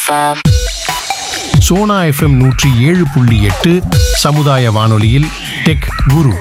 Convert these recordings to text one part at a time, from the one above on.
FM. Sona FM நூற்றி ஏழு புள்ளி எட்டு சமுதாய வானொலியில் டெக் குரு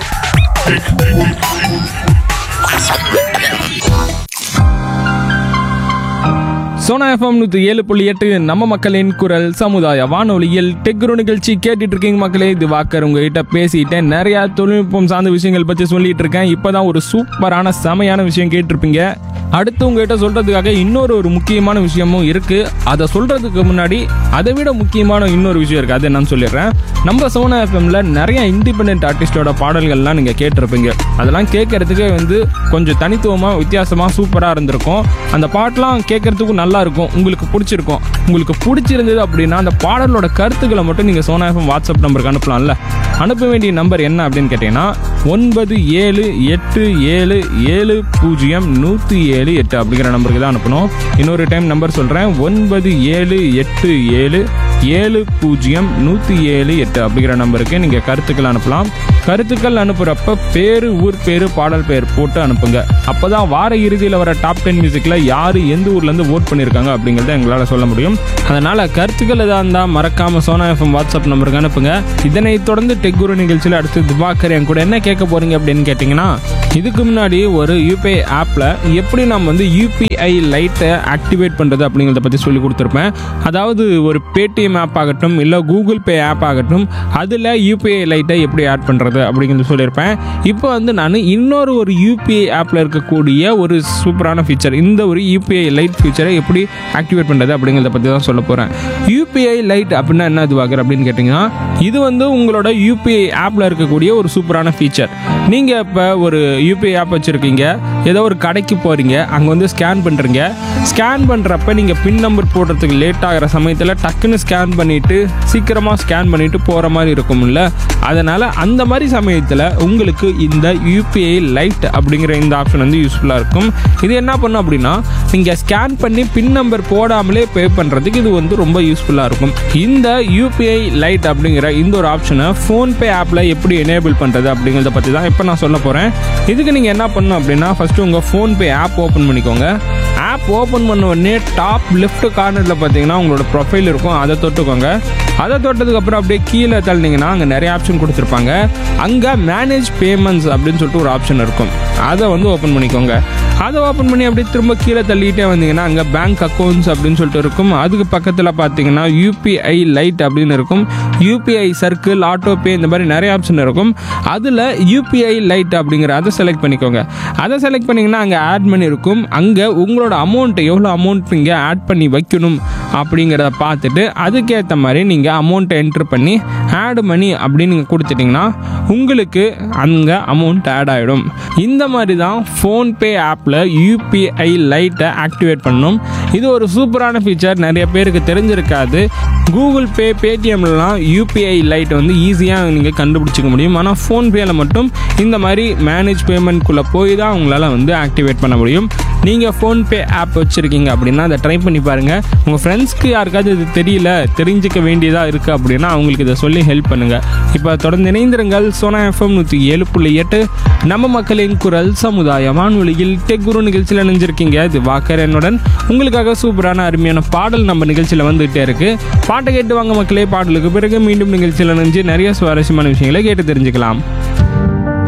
சோனா எஃப்எம் நூற்றி ஏழு புள்ளி எட்டு நம்ம மக்களின் குரல் சமுதாய வானொலியில் டெக்ரு நிகழ்ச்சி கேட்டுட்டு இருக்கீங்க மக்களே இது வாக்கர் உங்ககிட்ட பேசிட்டேன் நிறைய தொழில்நுட்பம் சார்ந்த விஷயங்கள் பற்றி சொல்லிட்டு இருக்கேன் இப்போதான் ஒரு சூப்பரான செமையான விஷயம் கேட்டிருப்பீங்க அடுத்து உங்ககிட்ட சொல்றதுக்காக இன்னொரு ஒரு முக்கியமான விஷயமும் இருக்கு அதை சொல்றதுக்கு முன்னாடி அதை விட முக்கியமான இன்னொரு விஷயம் இருக்கு அது என்னன்னு சொல்லிடுறேன் நம்ம சோனா எஃப்எம்ல நிறைய இண்டிபெண்ட் ஆர்டிஸ்டோட பாடல்கள்லாம் நீங்க கேட்டிருப்பீங்க அதெல்லாம் கேட்கறதுக்கே வந்து கொஞ்சம் தனித்துவமா வித்தியாசமா சூப்பரா இருந்திருக்கும் அந்த பாட்டெல்லாம் கேட்கறதுக்கும் நல்லா இருக்கும் உங்களுக்கு பிடிச்சிருக்கும் உங்களுக்கு பிடிச்சிருந்தது அப்படின்னா அந்த பாடலோட கருத்துக்களை மட்டும் நீங்க சோனா எஃப்எம் வாட்ஸ்அப் நம்பருக்கு அனுப்பலாம்ல அனுப்ப வேண்டிய நம்பர் என்ன அப்படின்னு கேட்டீங்கன்னா ஒன்பது ஏழு எட்டு ஏழு ஏழு பூஜ்ஜியம் நூற்றி ஏழு எட்டு அப்படிங்கிற நம்பருக்கு தான் அனுப்பணும் இன்னொரு டைம் நம்பர் சொல்கிறேன் ஒன்பது ஏழு எட்டு ஏழு ஏழு பூஜ்ஜியம் நூற்றி ஏழு எட்டு அப்படிங்கிற நம்பருக்கு நீங்கள் கருத்துக்கள் அனுப்பலாம் கருத்துக்கள் அனுப்புகிறப்ப பேர் ஊர் பேர் பாடல் பெயர் போட்டு அனுப்புங்க அப்போ தான் வார இறுதியில் வர டாப் டென் மியூசிக்கில் யார் எந்த ஊர்லேருந்து ஓட் பண்ணியிருக்காங்க அப்படிங்கிறத எங்களால் சொல்ல முடியும் அதனால் கருத்துக்கள் எதாக இருந்தால் மறக்காமல் சோனா எஃப்எம் வாட்ஸ்அப் நம்பருக்கு அனுப்புங்க இதனை தொடர்ந்து டெக் குரு நிகழ்ச்சியில் அடுத்து திவாகர் என் கூட என்ன கேட்க போகிறீங்க அப்படின்னு கேட்டிங்கன்னா இதுக்கு முன்னாடி ஒரு யூபிஐ ஆப்பில் எப்படி நம்ம வந்து யூபிஐ லைட்டை ஆக்டிவேட் பண்ணுறது அப்படிங்கிறத பற்றி சொல்லி கொடுத்துருப்பேன் அதாவது ஒரு பேடிஎம் ஆப் ஆகட்டும் இல்லை கூகுள் பே ஆப் ஆகட்டும் அதில் யூபிஐ லைட்டை எப்படி ஆட் பண்ணுறது அப்படிங்கிறது சொல்லியிருப்பேன் இப்போ வந்து நான் இன்னொரு ஒரு யூபிஐ ஆப்பில் இருக்கக்கூடிய ஒரு சூப்பரான ஃபீச்சர் இந்த ஒரு யூபிஐ லைட் ஃபீச்சரை எப்படி ஆக்டிவேட் பண்ணுறது அப்படிங்கிறத பற்றி தான் சொல்ல போகிறேன் யூபிஐ லைட் அப்படின்னா என்ன இதுவாகர் அப்படின்னு கேட்டிங்கன்னா இது வந்து உங்களோட யூபிஐ ஆப்பில் இருக்கக்கூடிய ஒரு சூப்பரான ஃபீச்சர் நீங்கள் இப்போ ஒரு யூபிஐ ஆப் வச்சுருக்கீங்க ஏதோ ஒரு கடைக்கு போகிறீங்க அங்கே வந்து ஸ்கேன் பண்ணுறீங்க ஸ்கேன் பண்ணுறப்ப நீங்கள் பின் நம்பர் போடுறதுக்கு லேட் ஆகிற சமயத்தில் டக்குன்னு ஸ்கேன் பண்ணிவிட்டு சீக்கிரமாக ஸ்கேன் பண்ணிவிட்டு போகிற மாதிரி இருக்கும்ல அதனால் அந்த மாதிரி சமயத்தில் உங்களுக்கு இந்த யூபிஐ லைட் அப்படிங்கிற இந்த ஆப்ஷன் வந்து யூஸ்ஃபுல்லாக இருக்கும் இது என்ன பண்ணும் அப்படின்னா நீங்கள் ஸ்கேன் பண்ணி பின் நம்பர் போடாமலே பே பண்ணுறதுக்கு இது வந்து ரொம்ப யூஸ்ஃபுல்லாக இருக்கும் இந்த யூபிஐ லைட் அப்படிங்கிற இந்த ஒரு ஆப்ஷனை ஃபோன்பே ஆப்பில் எப்படி எனேபிள் பண்ணுறது அப்படிங்கிறத பற்றி தான் இப்போ நான் சொல்ல போகிறேன் இதுக்கு நீங்கள் என்ன பண்ணணும் அப்படின்னா ஃபஸ்ட்டு உங்கள் ஃபோன்பே ஆப் ஓப்பன் பண்ணிக்கோங்க ஆப் ஓப்பன் பண்ண உடனே டாப் லெஃப்ட் கார்னரில் பார்த்தீங்கன்னா உங்களோட ப்ரொஃபைல் இருக்கும் அதை தொட்டுக்கோங்க அதை தொட்டதுக்கப்புறம் அப்படியே கீழே தள்ளினீங்கன்னா அங்கே நிறைய ஆப்ஷன் கொடுத்துருப்பாங்க அங்கே மேனேஜ் பேமெண்ட்ஸ் அப்படின்னு சொல்லிட்டு ஒரு ஆப்ஷன் இருக்கும் அதை வந்து ஓப்பன் பண்ணிக்கோங்க அதை ஓப்பன் பண்ணி அப்படியே திரும்ப கீழே தள்ளிக்கிட்டே வந்தீங்கன்னா அங்கே பேங்க் அக்கௌண்ட்ஸ் அப்படின்னு சொல்லிட்டு இருக்கும் அதுக்கு பக்கத்தில் பார்த்தீங்கன்னா யூபிஐ லைட் அப்படின்னு இருக்கும் யூபிஐ சர்க்கிள் ஆட்டோ பே இந்த மாதிரி நிறைய ஆப்ஷன் இருக்கும் அதில் யூபிஐ லைட் அப்படிங்கிற அதை செலக்ட் பண்ணிக்கோங்க அதை செலக்ட் பண்ணிங்கன்னா அங்கே ஆட் பண்ணி இருக்கும் அங்கே உங்களோட அமௌண்ட் எவ்வளோ அமௌண்ட் நீங்கள் ஆட் பண்ணி வைக்கணும் அப்படிங்கிறத பார்த்துட்டு அதுக்கேற்ற மாதிரி நீங்கள் அமௌண்ட்டை என்ட்ரு பண்ணி ஆட் மணி அப்படின்னு நீங்கள் கொடுத்துட்டிங்கன்னா உங்களுக்கு அங்கே அமௌண்ட் ஆட் ஆகிடும் இந்த மாதிரி தான் ஃபோன்பே ஆப்பில் யூபிஐ லைட்டை ஆக்டிவேட் பண்ணணும் இது ஒரு சூப்பரான ஃபீச்சர் நிறைய பேருக்கு தெரிஞ்சிருக்காது கூகுள் பே பேடிஎம்லலாம் யூபிஐ லைட் வந்து ஈஸியாக நீங்கள் கண்டுபிடிச்சிக்க முடியும் ஆனால் ஃபோன்பேயில் மட்டும் இந்த மாதிரி மேனேஜ் பேமெண்ட்குள்ளே போய் தான் உங்களால் வந்து ஆக்டிவேட் பண்ண முடியும் நீங்கள் ஃபோன்பே ஆப் வச்சுருக்கீங்க அப்படின்னா அதை ட்ரை பண்ணி பாருங்கள் உங்கள் ஃப்ரெண்ட்ஸ்க்கு யாருக்காவது இது தெரியல தெரிஞ்சுக்க வேண்டியதாக இருக்குது அப்படின்னா அவங்களுக்கு இதை சொல்லி ஹெல்ப் பண்ணுங்கள் இப்போ தொடர்ந்து இணைந்திருங்கள் சோனா எஃப்எம் நூற்றி ஏழு புள்ளி எட்டு நம்ம மக்களின் குரல் சமுதாய வானொலியில் டெக் குரு நிகழ்ச்சியில் இணைஞ்சிருக்கீங்க இது வாக்கர் என்னுடன் உங்களுக்காக சூப்பரான அருமையான பாடல் நம்ம நிகழ்ச்சியில் வந்துகிட்டே இருக்கு பாட்டை கேட்டு வாங்க மக்களே பாடலுக்கு பிறகு மீண்டும் நிகழ்ச்சியில் இணைஞ்சு நிறைய சுவாரஸ்யமான விஷயங்களை கேட்டு தெரிஞ்சுக்கலாம்